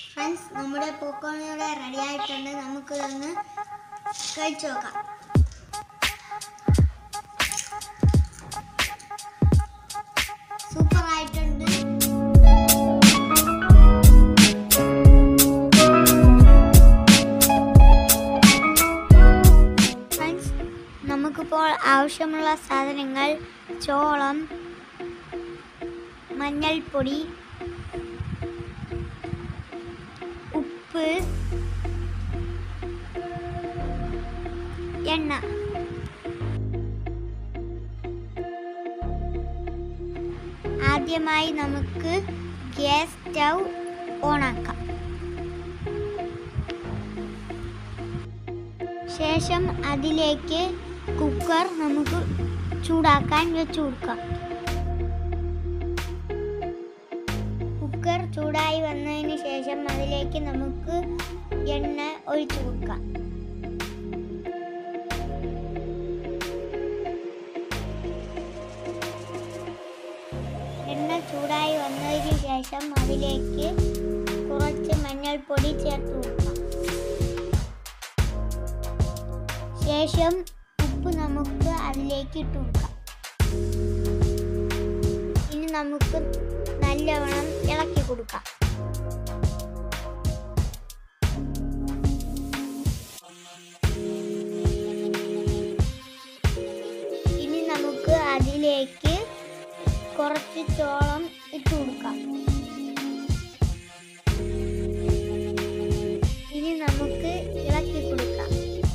friends നമ്മുടെ popcorn ഇവിടെ ready ആയിട്ടുണ്ട് നമുക്ക് ഇതൊന്ന് കഴിച്ചു നോക്കാം സൂപ്പർ ആയിട്ടുണ്ട് ഫ്രണ്ട്സ് നമുക്കിപ്പോൾ ആവശ്യമുള്ള സാധനങ്ങൾ ചോളം മഞ്ഞൾപ്പൊടി ഉപ്പ് എണ്ണ ആദ്യമായി നമുക്ക് ഗ്യാസ് സ്റ്റൗ ഓണാക്കാം ശേഷം അതിലേക്ക് കുക്കർ നമുക്ക് ചൂടാക്കാൻ വെച്ചു കൊടുക്കാം കുക്കർ ചൂടായി വന്നതിന് ശേഷം അതിലേക്ക് നമുക്ക് എണ്ണ ഒഴിച്ചു കൊടുക്കാം എണ്ണ ചൂടായി വന്നതിന് ശേഷം അതിലേക്ക് കുറച്ച് മഞ്ഞൾപ്പൊടി ചേർത്ത് കൊടുക്കാം ശേഷം ഉപ്പ് നമുക്ക് അതിലേക്ക് ഇട്ട് കൊടുക്കാം ഇനി നമുക്ക് നല്ലവണ്ണം ഇളക്കി കൊടുക്കാം ഇനി നമുക്ക് അതിലേക്ക് കുറച്ച് ചോളം ഇട്ട് കൊടുക്കാം ഇനി നമുക്ക് ഇളക്കി കൊടുക്കാം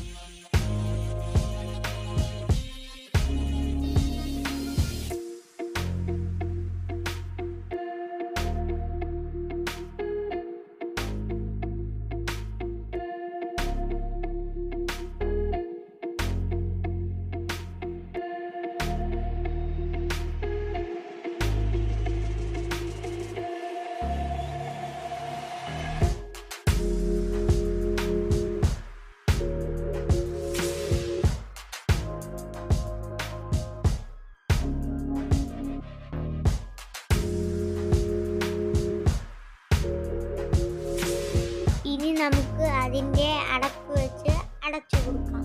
ഇനി നമുക്ക് അതിൻ്റെ അടപ്പ് വെച്ച് അടച്ചു കൊടുക്കാം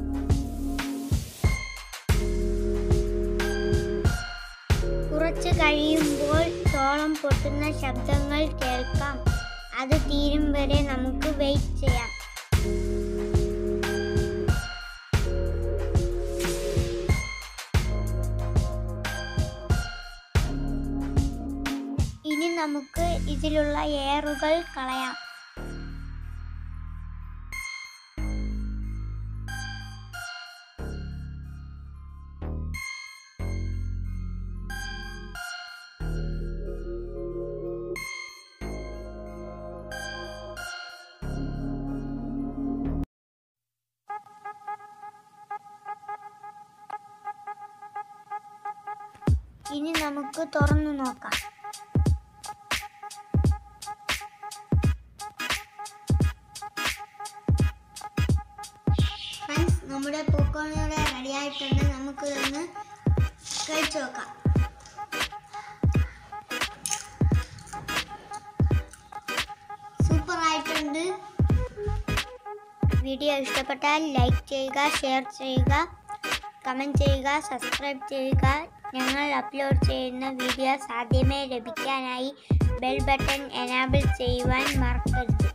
കുറച്ച് കഴിയുമ്പോൾ ചോളം പൊട്ടുന്ന ശബ്ദങ്ങൾ കേൾക്കാം അത് തീരും വരെ നമുക്ക് വെയിറ്റ് ചെയ്യാം ഇനി നമുക്ക് ഇതിലുള്ള എയറുകൾ കളയാം ഇനി നമുക്ക് തുറന്നു നോക്കാം ഫ്രണ്ട്സ് നമ്മുടെ പോപ്കോൺ ഇവിടെ റെഡി ആയിട്ടുണ്ട് നമുക്ക് ഇതൊന്ന് കഴിച്ചു നോക്കാം സൂപ്പർ ആയിട്ടുണ്ട് വീഡിയോ ഇഷ്ടപ്പെട്ടാൽ ലൈക്ക് ചെയ്യുക ഷെയർ ചെയ്യുക കമൻറ്റ് ചെയ്യുക സബ്സ്ക്രൈബ് ചെയ്യുക ഞങ്ങൾ അപ്ലോഡ് ചെയ്യുന്ന വീഡിയോസ് ആദ്യമേ ലഭിക്കാനായി ബെൽ ബട്ടൺ എനാബിൾ ചെയ്യുവാൻ മറക്കരുത്